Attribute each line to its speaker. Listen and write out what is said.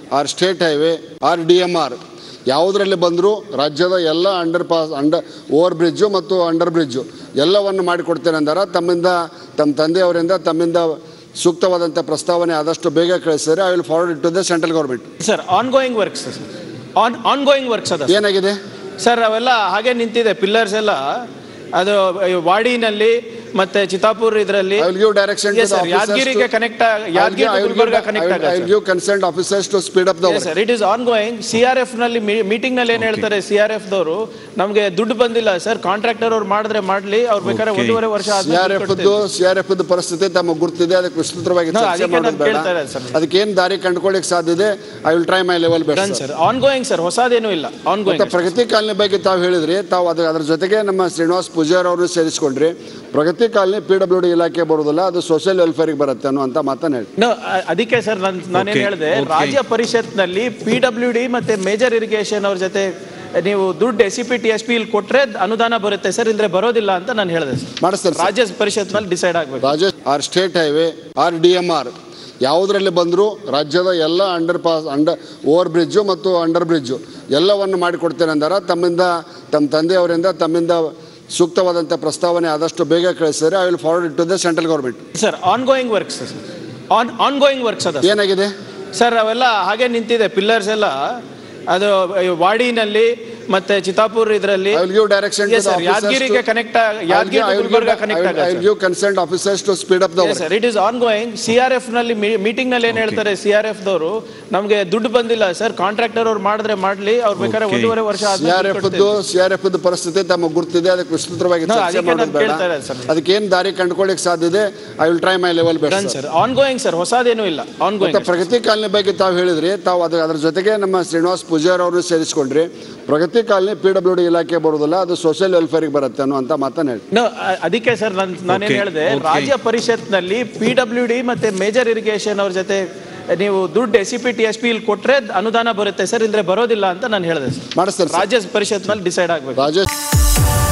Speaker 1: R state highway R D M R ಯಾವುದರಲ್ಲಿ ಬಂದರೂ ರಾಜ್ಯದ ಎಲ್ಲ under pass under over bridge ಮತ್ತು ಅಂಡರ್ ಬ್ರಿಡ್ಜು ಎಲ್ಲವನ್ನು ಮಾಡಿಕೊಡ್ತೇನೆ ಅಂದಾರ ತಮ್ಮಿಂದ ತಮ್ಮ ತಂದೆಯವರಿಂದ ತಮ್ಮಿಂದ ಸೂಕ್ತವಾದಂಥ ಪ್ರಸ್ತಾವನೆ ಆದಷ್ಟು ಬೇಗ ಕಳಿಸಿದರೆ I will forward it to the central government
Speaker 2: sir on going works on on going works ಅದ
Speaker 1: ಏನಾಗಿದೆ
Speaker 2: ಸರ್ ಅವೆಲ್ಲ ಹಾಗೆ ನಿಂತಿದೆ ಪಿಲ್ಲರ್ಸ್ ಎಲ್ಲ ಅದು ವಾಡಿನಲ್ಲಿ ಮತ್ತೆ ಚಿತ್ತಾಪುರ್ ಇದರಲ್ಲಿ
Speaker 1: I will give direction
Speaker 2: Yes, sir. ಯಾದಗಿರಿಗೆ connect Yadgir Gulbarga connect
Speaker 1: I will give concern officers to speed up the
Speaker 2: sir it is ongoing C R F ನಲ್ಲಿ ಮೀಟಿಂಗ್ ನಲ್ಲಿ ಏನ್ ಹೇಳ್ತಾರೆ ಸಿ ಆರ್ ಎಫ್ ದವರು ನಮ್ಗೆ ದುಡ್ಡು ಬಂದಿಲ್ಲ ಸರ್ ಕಾಂಟ್ರಾಕ್ಟರ್ ಅವ್ರು ಮಾಡಿದ್ರೆ ಮಾಡ್ಲಿ ಅವ್ರು ಬೇಕಾದ್ರೆ
Speaker 3: Okay.
Speaker 2: ಒಂದೂವರೆ ವರ್ಷ
Speaker 1: C R F C R F ಪರಿಸ್ಥಿತಿ ತಮಗೆ ಗುರ್ತಿದೆ ಅದಕ್ಕೆ ವಿಸ್ತೃತವಾಗಿ
Speaker 2: No,
Speaker 1: ಚರ್ಚೆ
Speaker 2: ಅದಕ್ಕೆ ನಾನು
Speaker 1: ಮಾಡೋದು ಬೇಡ
Speaker 2: ಕೇಳ್ತಾ ಇರೋದು sir.
Speaker 1: ಅದಕ್ಕೆ ಏನು ದಾರಿ ಕಂಡುಕೊಳ್ಳಿಕ್ಕೆ ಸಾಧ್ಯ ಇದೆ I will try my level best
Speaker 2: sir on ongoing sir ಹೊಸದೇನೂ ಇಲ್ಲ ಆನ್
Speaker 1: ಮತ್ತೆ
Speaker 2: ಗೋಯಿಂಗ್
Speaker 1: ಪ್ರಗತಿ ಕಾಲನಿ ಬಗ್ಗೆ ತಾವು ಹೇಳಿದ್ರಿ ತಾವು ಅದ್ರ ಅದ್ರ ಜೊತೆಗೆ ನಮ್ಮ ಶ್ರೀನಿವಾಸ್ ಪೂಜಾರ್ ಅವ್ರನ್ನ ಸೇರಿಸ್ಕೊಂಡ್ರಿ Pragati colony P W D ಇಲಾಖೆ ಬರೋದಿಲ್ಲ ಅದು ಸೋಷಿಯಲ್ ವೆಲ್ಫೇರ್ಗೆ ಬರುತ್ತೆ ಅನ್ನುವಂಥ ಮಾತನ್ನ ಹೇಳಿ
Speaker 2: No, ಅ- ಅದಕ್ಕೆ ಸರ್ ನಾನು ನಾನೇನ್
Speaker 3: Okay,
Speaker 2: ಹೇಳಿದೆ
Speaker 3: okay.
Speaker 2: ರಾಜ್ಯ ಪರಿಷತ್ನಲ್ಲಿ ಪಿ ಡಬ್ಲ್ಯೂ ಡಿ ಮತ್ತೆ ಮೇಜರ್ ಇರಿಗೇಷನ್ ಅವ್ರ ಜೊತೆ ನೀವು ದುಡ್ಡು S C P T S P ಇಲ್ಲಿ ಕೊಟ್ರೆ ಅನುದಾನ ಬರುತ್ತೆ ಸರ್ ಇಲ್ಲದ್ರೆ ಬರೋದಿಲ್ಲ ಅಂತ ನಾನು ಹೇಳಿದೆ ಸರ್
Speaker 1: ಮಾಡಿಸ್ತೇನೆ ಸರ್.
Speaker 2: ರಾಜ್ಯ ಪರಿಷತ್ನಲ್ಲಿ ಡಿಸೈಡ್ ಆಗ್ಬೇಕು
Speaker 1: Rajesh or state highway R D M R ಯಾವುದರಲ್ಲಿ ಬಂದರೂ ರಾಜ್ಯದ ಎಲ್ಲ under pass under over bridge ಮತ್ತು ಅಂಡರ್ ಬ್ರಿಡ್ಜು ಎಲ್ಲವನ್ನು ಮಾಡಿಕೊಡ್ತೇನೆ ಅಂದಾರ ತಮ್ಮಿಂದ ತಮ್ಮ ತಂದೆಯವರಿಂದ ತಮ್ಮಿಂದ ಸೂಕ್ತವಾದಂಥ ಪ್ರಸ್ತಾವನೆ ಆದಷ್ಟು ಬೇಗ ಕಳಿಸಿದರೆ I will forward it to the central government
Speaker 2: sir on going works on on going works ಅದ
Speaker 1: ಏನಾಗಿದೆ
Speaker 2: ಸರ್ ಅವೆಲ್ಲ ಹಾಗೆ ನಿಂತಿದೆ ಪಿಲ್ಲರ್ಸ್ ಎಲ್ಲ ಅದು ವಾಡಿನಲ್ಲಿ ಮತ್ತೆ ಚಿತ್ತಾಪುರ್ ಇದರಲ್ಲಿ
Speaker 1: I will give direction
Speaker 2: Yes, sir. ಯಾದಗಿರಿಗೆ connect Yadgir Gulbarga connect
Speaker 1: I will give concern officers to speed up the
Speaker 2: sir it is ongoing C R F ನಲ್ಲಿ ಮೀಟಿಂಗ್ ನಲ್ಲಿ ಏನ್ ಹೇಳ್ತಾರೆ ಸಿ ಆರ್ ಎಫ್ ದವರು ನಮ್ಗೆ ದುಡ್ಡು ಬಂದಿಲ್ಲ ಸರ್ ಕಾಂಟ್ರಾಕ್ಟರ್ ಅವ್ರು ಮಾಡಿದ್ರೆ ಮಾಡ್ಲಿ ಅವ್ರು ಬೇಕಾದ್ರೆ
Speaker 3: Okay.
Speaker 2: ಒಂದೂವರೆ ವರ್ಷ
Speaker 1: C R F C R F ಪರಿಸ್ಥಿತಿ ತಮಗೆ ಗುರ್ತಿದೆ ಅದಕ್ಕೆ ವಿಸ್ತೃತವಾಗಿ
Speaker 2: No,
Speaker 1: ಚರ್ಚೆ
Speaker 2: ಅದಕ್ಕೆ
Speaker 1: ಮಾಡೋದು
Speaker 2: ನಾನು
Speaker 1: ಬೇಡ
Speaker 2: ಕೇಳ್ತಾ ಇರೋದು sir.
Speaker 1: ಅದಕ್ಕೆ ಏನು ದಾರಿ ಕಂಡುಕೊಳ್ಳಿಕ್ಕೆ ಸಾಧ್ಯ ಇದೆ I will try my level best
Speaker 2: sir on ongoing sir ಹೊಸದೇನೂ ಇಲ್ಲ ಆನ್
Speaker 1: ಮತ್ತೆ
Speaker 2: ಗೋಯಿಂಗ್
Speaker 1: ಪ್ರಗತಿ ಕಾಲನಿ ಬಗ್ಗೆ ತಾವು ಹೇಳಿದ್ರಿ ತಾವು ಅದ್ರ ಅದ್ರ ಜೊತೆಗೆ ನಮ್ಮ ಶ್ರೀನಿವಾಸ್ ಪೂಜಾರ್ ಅವ್ರನ್ನ ಸೇರಿಸ್ಕೊಂಡ್ರಿ Pragati colony P W D ಇಲಾಖೆ ಬರೋದಿಲ್ಲ ಅದು ಸೋಷಿಯಲ್ ವೆಲ್ಫೇರ್ಗೆ ಬರುತ್ತೆ ಅನ್ನುವಂಥ ಮಾತನ್ನ ಹೇಳಿ
Speaker 2: No, ಅ- ಅದಕ್ಕೆ ಸರ್ ನಾನು ನಾನೇನ್
Speaker 3: Okay,
Speaker 2: ಹೇಳಿದೆ
Speaker 3: okay.
Speaker 2: ರಾಜ್ಯ ಪರಿಷತ್ನಲ್ಲಿ ಪಿ ಡಬ್ಲ್ಯೂ ಡಿ ಮತ್ತೆ ಮೇಜರ್ ಇರಿಗೇಷನ್ ಅವ್ರ ಜೊತೆ ನೀವು ದುಡ್ಡು S C P T S P ಇಲ್ಲಿ ಕೊಟ್ರೆ ಅನುದಾನ ಬರುತ್ತೆ ಸರ್ ಇಲ್ಲದ್ರೆ ಬರೋದಿಲ್ಲ ಅಂತ ನಾನು ಹೇಳಿದೆ ಸರ್
Speaker 1: ಮಾಡಿಸ್ತೇನೆ ಸರ್.
Speaker 2: ರಾಜ್ಯ ಪರಿಷತ್ನಲ್ಲಿ ಡಿಸೈಡ್ ಆಗ್ಬೇಕು
Speaker 1: ರಾಜೇಶ್